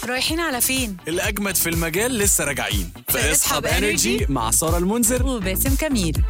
رايحين على فين؟ الأجمد في المجال لسه راجعين في في اصحاب اصحاب انرجي مع سارة المنذر وباسم كميل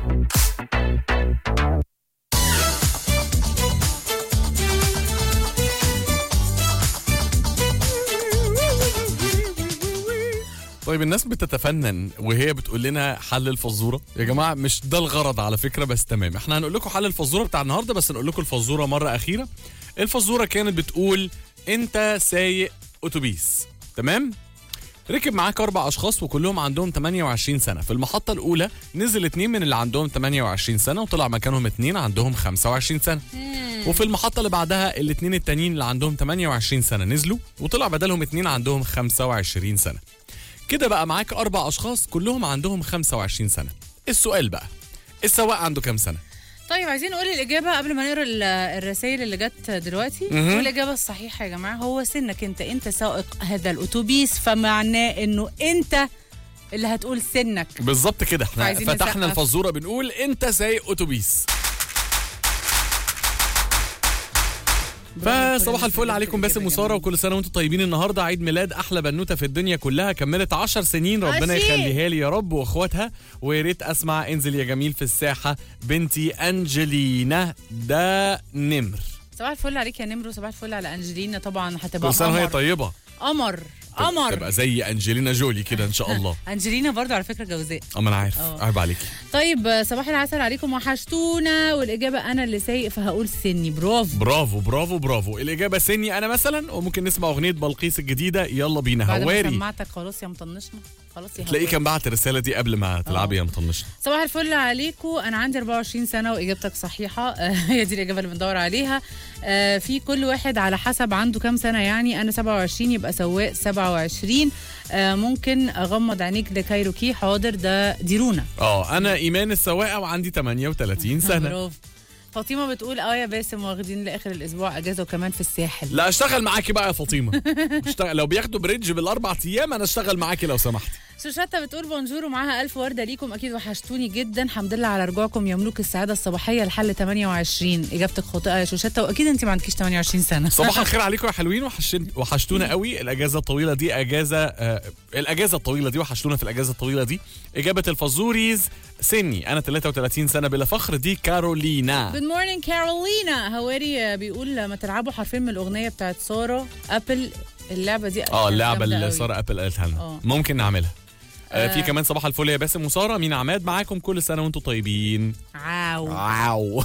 طيب الناس بتتفنن وهي بتقول لنا حل الفزوره يا جماعه مش ده الغرض على فكره بس تمام احنا هنقول لكم حل الفزوره بتاع النهارده بس نقول لكم الفزوره مره اخيره الفزوره كانت بتقول انت سايق اتوبيس تمام ركب معاك اربع اشخاص وكلهم عندهم 28 سنه في المحطه الاولى نزل اتنين من اللي عندهم 28 سنه وطلع مكانهم اتنين عندهم 25 سنه وفي المحطه اللي بعدها الاتنين التانيين اللي عندهم 28 سنه نزلوا وطلع بدلهم اتنين عندهم 25 سنه كده بقى معاك اربع اشخاص كلهم عندهم 25 سنه السؤال بقى السواق عنده كام سنه طيب عايزين نقول الإجابة قبل ما نقرا ال- الرسائل اللي جت دلوقتي مهم. والإجابة الصحيحة يا جماعة هو سنك أنت أنت سائق هذا الأتوبيس فمعناه إنه أنت اللي هتقول سنك بالظبط كده احنا عايزين فتحنا نسقف. الفزوره بنقول انت سايق اتوبيس فصباح الفل عليكم باسم وساره وكل سنه وانتم طيبين النهارده عيد ميلاد احلى بنوته في الدنيا كلها كملت 10 سنين ربنا عشيق. يخليها لي يا رب واخواتها ويا ريت اسمع انزل يا جميل في الساحه بنتي انجلينا ده نمر صباح الفل عليك يا نمرو صباح الفل على أنجلينا طبعا هتبقى كل سنه وهي قمر طيبه قمر قمر تبقى زي انجلينا جولي كده ان شاء الله أنجلينا برضو على فكرة جوزاء اما انا عارف اه. عيب عليكي طيب آه، صباح العسل عليكم وحشتونا والإجابة أنا اللي سايق فهقول سني برافو برافو برافو برافو الاجابه سني انا مثلا وممكن نسمع اغنيه بلقيس الجديده يلا بينا بعد ما هواري سمعتك خلاص يا مطنشنا خلاص يا تلاقيه هواري. كان بعت الرساله دي قبل ما تلعبي يا مطنشنا صباح الفل عليكم انا عندي 24 سنه واجابتك صحيحه آه، هي دي الاجابه اللي بندور عليها آه، في كل واحد على حسب عنده كام سنه يعني انا 27 يبقى سواق 27 آه، ممكن اغمض عينيك لكايروكي حاضر ده ديرونا اه انا ايمان السواقه وعندي 38 سنه برافو فاطمه بتقول اه يا باسم واخدين لاخر الاسبوع اجازه وكمان في الساحل لا اشتغل معاكي بقى يا فاطمه اشتغل لو بياخدوا بريدج بالاربع ايام انا اشتغل معاكي لو سمحتي شوشتة بتقول بونجور ومعاها ألف وردة ليكم أكيد وحشتوني جدا الحمد لله على رجوعكم يا ملوك السعادة الصباحية لحل 28 إجابتك خاطئة يا شوشتة وأكيد أنت ما عندكيش 28 سنة صباح الخير عليكم يا حلوين وحشن وحشتونا قوي الاجازه الطويله دي اجازه آه الاجازه الطويله دي وحشتونا في الاجازه الطويله دي اجابه الفزوريز سني انا 33 سنه بلا فخر دي كارولينا جود مورنينج كارولينا هواري بيقول ما تلعبوا حرفين من الأغنية بتاعت سارة أبل اللعبة دي اه اللعبه جامدة اللي قوي. ساره ابل قالتها لنا اه. ممكن نعملها آه في آه. كمان صباح الفل يا باسم وساره مين عماد معاكم كل سنه وانتم طيبين عاو واو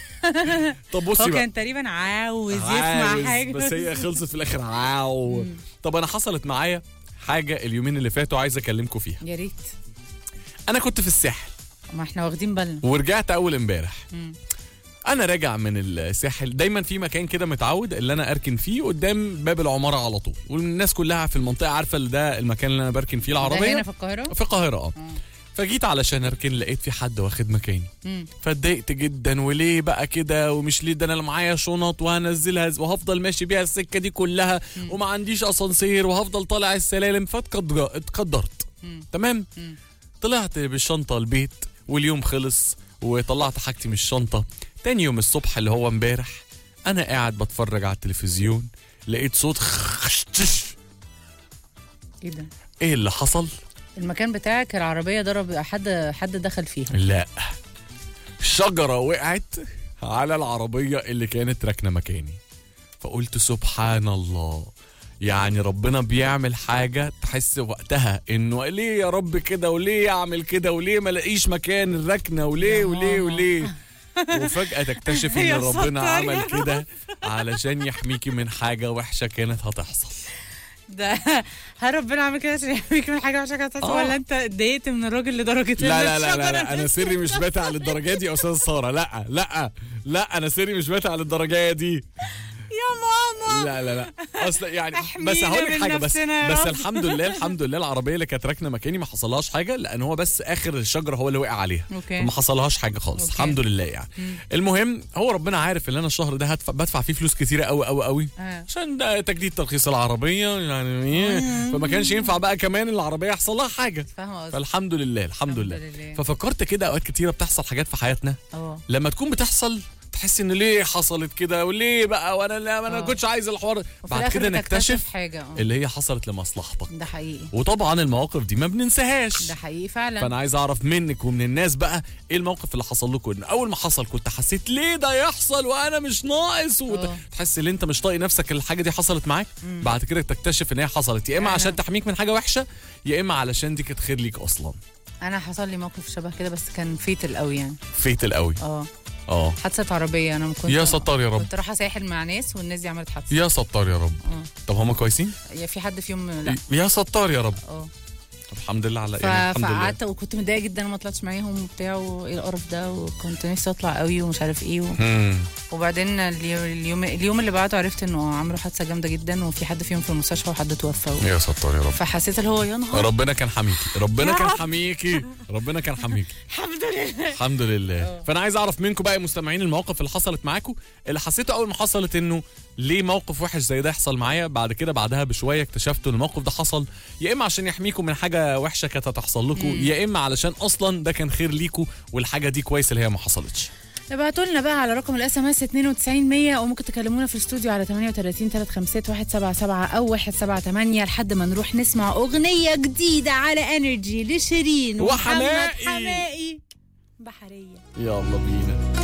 طب بصي هو بقى كان تقريبا عاوز عاوز، يسمع حاجة بس هي خلصت في الاخر عاو طب انا حصلت معايا حاجه اليومين اللي فاتوا عايز اكلمكم فيها يا ريت انا كنت في الساحل ما احنا واخدين بالنا ورجعت اول امبارح مم. انا راجع من الساحل دايما في مكان كده متعود اللي انا اركن فيه قدام باب العماره على طول والناس كلها في المنطقه عارفه ان ده المكان اللي انا بركن فيه ده العربيه هنا في القاهرة في القاهره اه آه. فجيت علشان اركن لقيت في حد واخد مكاني مم. فاتضايقت جدا وليه بقى كده ومش ليه ده انا اللي معايا شنط وهنزلها ز- وهفضل ماشي بيها السكه دي كلها وما عنديش اسانسير وهفضل طالع السلالم فاتقدرت مم. تمام مم. طلعت بالشنطه البيت واليوم خلص وطلعت حاجتي من الشنطه تاني يوم الصبح اللي هو امبارح انا قاعد بتفرج على التلفزيون لقيت صوت خشتش ايه ده ايه اللي حصل المكان بتاعك العربية ضرب حد حد دخل فيها لا شجرة وقعت على العربية اللي كانت راكنة مكاني فقلت سبحان الله يعني ربنا بيعمل حاجة تحس وقتها انه ليه يا رب كده وليه اعمل كده وليه ما الاقيش مكان الركنة وليه يا وليه ماما. وليه وفجأة تكتشف ان يا ربنا ستار يا عمل كده علشان يحميكي من حاجة وحشة كانت هتحصل ده هل ربنا عامل كده عشان يحميك من حاجة عشان كده آه. ولا انت اتضايقت من الراجل لدرجة لا إن لا لا لا, الشجرة لا انا تسقط؟ سري مش باتع للدرجه دي يا استاذ ساره لا لا لا انا سري مش باتع للدرجه دي يا ماما لا لا لا اصل يعني احمينا بس هقول لك من حاجه بس نفسنا يا بس رب. الحمد لله الحمد لله العربيه اللي كانت راكنه مكاني ما حصلهاش حاجه لان هو بس اخر الشجره هو اللي وقع عليها أوكي. فما حصلهاش حاجه خالص أوكي. الحمد لله يعني المهم هو ربنا عارف ان انا الشهر ده هدفع بدفع فيه فلوس كتيره قوي قوي قوي آه. عشان ده تجديد ترخيص العربيه يعني ايه فما كانش ينفع بقى كمان العربيه يحصل لها حاجه فاهمة قصدي فالحمد لله الحمد الحمد لله لله. ففكرت كده اوقات كتيره بتحصل حاجات في حياتنا اه لما تكون بتحصل تحس ان ليه حصلت كده وليه بقى وانا لا ما انا آه. كنتش عايز الحوار ده. وفي بعد الآخر كده بتكتشف نكتشف حاجه آه. اللي هي حصلت لمصلحتك ده حقيقي وطبعا المواقف دي ما بننساهاش ده حقيقي فعلا فانا عايز اعرف منك ومن الناس بقى ايه الموقف اللي حصل لكم ان اول ما حصل كنت حسيت ليه ده يحصل وانا مش ناقص آه. وتحس ان انت مش طايق نفسك الحاجه دي حصلت معاك بعد كده تكتشف ان هي حصلت يا اما أنا- عشان تحميك من حاجه وحشه يا اما علشان دي كانت خير ليك اصلا انا حصل لي موقف شبه كده بس كان فيتل قوي يعني فيتل قوي اه اه حادثه عربيه انا كنت يا ستار يا رب كنت رايحه ساحل مع ناس والناس دي عملت حادثه يا ستار يا رب اه طب هم كويسين يا في حد فيهم لا يا ستار يا رب اه طب الحمد لله على ف- يعني الحمد لله فقعدت وكنت متضايقه جدا وما طلعتش معاهم وبتاع وايه القرف ده وكنت نفسي اطلع قوي ومش عارف ايه و... مم. وبعدين اليو- اليوم اليوم اللي بعده عرفت انه عملوا حادثه جامده جدا وفي حد فيهم في المستشفى وحد توفى و... يا ستار يا رب فحسيت اللي هو يا نهار ربنا كان حميكي ربنا يا كان رب. حميكي ربنا كان حميكي الحمد لله الحمد لله اه. فانا عايز اعرف منكم بقى يا مستمعين المواقف اللي حصلت معاكم اللي حسيتوا اول ما حصلت انه ليه موقف وحش زي ده يحصل معايا بعد كده بعدها بشويه اكتشفتوا ان الموقف ده حصل يا اما عشان يحميكم من حاجه وحشه كانت هتحصل لكم يا اما علشان اصلا ده كان خير ليكم والحاجه دي كويس اللي هي ما حصلتش ابعتوا لنا بقى على رقم الاس ام اس 92100 او ممكن تكلمونا في الاستوديو على 38 356 177 او 178 لحد ما نروح نسمع اغنيه جديده على انرجي لشيرين ومحمد وحماقي. حماقي بحريه يلا بينا